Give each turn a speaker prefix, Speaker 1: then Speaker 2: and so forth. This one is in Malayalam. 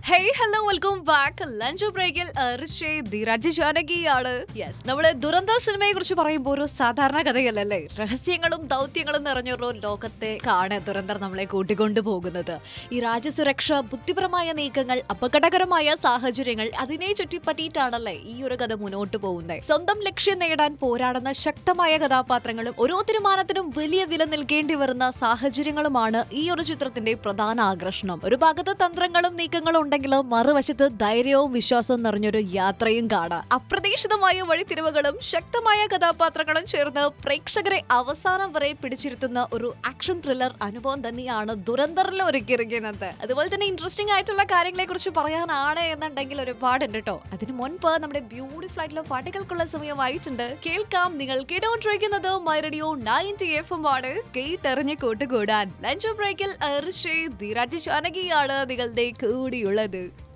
Speaker 1: hey hello welcome back lunch ബ്രേക്കിൽ ജാനകിയാണ് യെസ് നമ്മള് ദുരന്ത സിനിമയെ കുറിച്ച് പറയുമ്പോൾ ഒരു സാധാരണ കഥയല്ലല്ലേ രഹസ്യങ്ങളും ദൗത്യങ്ങളും നിറഞ്ഞൊരു ലോകത്തെ കാണ് ദുരന്തർ നമ്മളെ കൂട്ടിക്കൊണ്ടു പോകുന്നത് ഈ രാജ്യസുരക്ഷ ബുദ്ധിപരമായ നീക്കങ്ങൾ അപകടകരമായ സാഹചര്യങ്ങൾ അതിനെ ചുറ്റിപ്പറ്റിയിട്ടാണല്ലേ ഈ ഒരു കഥ മുന്നോട്ട് പോകുന്നത് സ്വന്തം ലക്ഷ്യം നേടാൻ പോരാടുന്ന ശക്തമായ കഥാപാത്രങ്ങളും ഓരോ തീരുമാനത്തിനും വലിയ വില നൽകേണ്ടി വരുന്ന സാഹചര്യങ്ങളുമാണ് ഈ ഒരു ചിത്രത്തിന്റെ പ്രധാന ആകർഷണം ഒരു ഭാഗത്ത് തന്ത്രങ്ങളും നീക്കങ്ങളും ഉണ്ടെങ്കിലും മറുവശത്ത് ധൈര്യവും വിശ്വാസവും നിറഞ്ഞൊരു യാത്രയും കാണാം അപ്രതീക്ഷിതമായ വഴിത്തിരിവുകളും ശക്തമായ കഥാപാത്രങ്ങളും ചേർന്ന് പ്രേക്ഷകരെ അവസാനം വരെ പിടിച്ചിരുത്തുന്ന ഒരു ആക്ഷൻ ത്രില്ലർ അനുഭവം തന്നെയാണ് ദുരന്തറിൽ ഒരുക്കിയിരിക്കുന്നത് അതുപോലെ തന്നെ ഇൻട്രസ്റ്റിംഗ് ആയിട്ടുള്ള കാര്യങ്ങളെ കുറിച്ച് പറയാനാണ് എന്നുണ്ടെങ്കിൽ ഒരുപാടുണ്ട് കേട്ടോ അതിന് മുൻപ് നമ്മുടെ ബ്യൂട്ടിഫുൾ ആയിട്ടുള്ള പാട്ടുകൾക്കുള്ള സമയമായിട്ടുണ്ട് കേൾക്കാം നിങ്ങൾ കേട്ടോണ്ടിരിക്കുന്നത് my radio ninety F M ആണ് കേട്ടെറിഞ്ഞ് കൂട്ടുകൂടാൻ ലഞ്ച് ബ്രേക്കിൽ ഋഷി ധീരാജ് ജാനകിയാണ് നിങ്ങളുടെ കൂടിയുള്ളത്